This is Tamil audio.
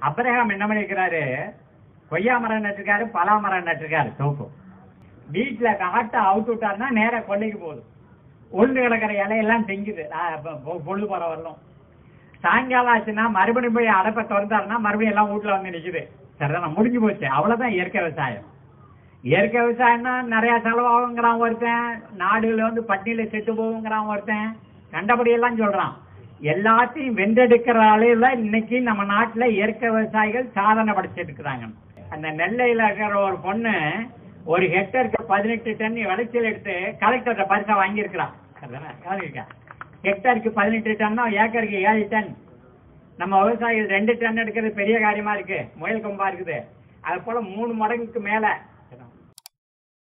அப்ரஹாம் என்ன பண்ணிருக்கிறாரு கொய்யா மரம் நட்டிருக்காரு பலா மரம் நட்டிருக்காரு தோப்பு வீட்டுல காட்டை அவுத்து விட்டாருன்னா நேரா கொல்லைக்கு போகுது உளுந்து கிடக்கிற இலையெல்லாம் திங்குது ஆ, பொ- பொ- பொழுது போற வரலும் சாயங்காலம் ஆச்சுன்னா மறுபடியும் போய் அடைப்பை திறந்தாருன்னா மறுபடியும் எல்லாம் வீட்டுல வந்து நிக்குது சரிதான் முடிஞ்சு போச்சு அவ்வளவுதான் இயற்கை விவசாயம் இயற்கை விவசாயம்னா நிறைய செலவாகுங்கிறான் ஒருத்தன் நாடுல வந்து பட்டினியில செத்து போகுங்கிறான் ஒருத்தன் கண்டபடி எல்லாம் சொல்றான் எல்லாத்தையும் வென்றெடுக்கிற அளவுல இன்னைக்கு நம்ம நாட்டுல இயற்கை விவசாயிகள் சாதனை படைச்சிட்டு இருக்கிறாங்க அந்த நெல்லையில இருக்கிற ஒரு பொண்ணு ஒரு ஹெக்டருக்கு பதினெட்டு டன் விளைச்சல் எடுத்து கலெக்டர்கிட்ட பரிசா வாங்கியிருக்கிறான் கவனிக்கா ஹெக்டருக்கு பதினெட்டு டன்னா ஏக்கருக்கு ஏழு டன் நம்ம விவசாயிகள் ரெண்டு டன் எடுக்கிறது பெரிய காரியமா இருக்கு முயல் கொம்பா இருக்குது அது போல மூணு மடங்குக்கு மேல